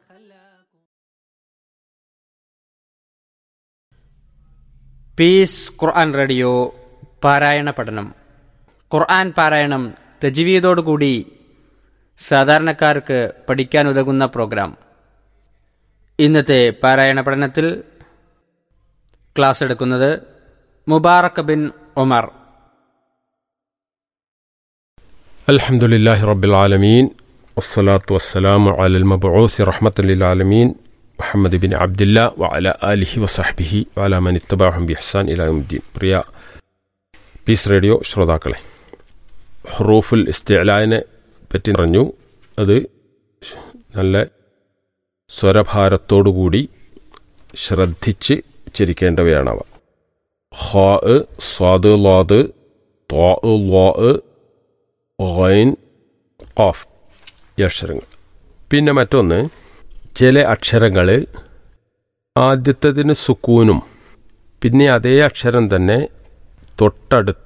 piece ഖുർആൻ radio പാരായണ പഠനം ഖുർആൻ പാരായണം തജ്വീദോടുകൂടി സാധാരണക്കാർക്ക് പഠിക്കാൻ ഉതകുന്ന പ്രോഗ്രാം ഇന്നത്തെ പാരായണ പഠനത്തിൽ ക്ലാസ് എടുക്കുന്നത് മുബാറക് ബിൻ ഒമർ الحمد لله رب العالمين والصلاة والسلام على المبعوث رحمة للعالمين محمد بن عبد الله وعلى آله وصحبه وعلى من اتبعهم بإحسان إلى يوم الدين പ്രിയ പീസ് റേഡിയോ ശ്രോതാക്കളെ ഹറൂഫുൽ ഇസ്തിഅലാനെ പറ്റി പറഞ്ഞു അത് നല്ല സ്വരഭാരത്തോടുകൂടി ശ്രദ്ധിച്ച് ഉച്ചരിക്കേണ്ടവയാണവ ഹാ സ്വാദ് ലാദ് ത്വാ ലാ ഗൈൻ ഖാഫ് ഈ അക്ഷരങ്ങൾ പിന്നെ മറ്റൊന്ന് ചില അക്ഷരങ്ങൾ ആദ്യത്തതിന് സുക്കൂനും പിന്നെ അതേ അക്ഷരം തന്നെ തൊട്ടടുത്ത്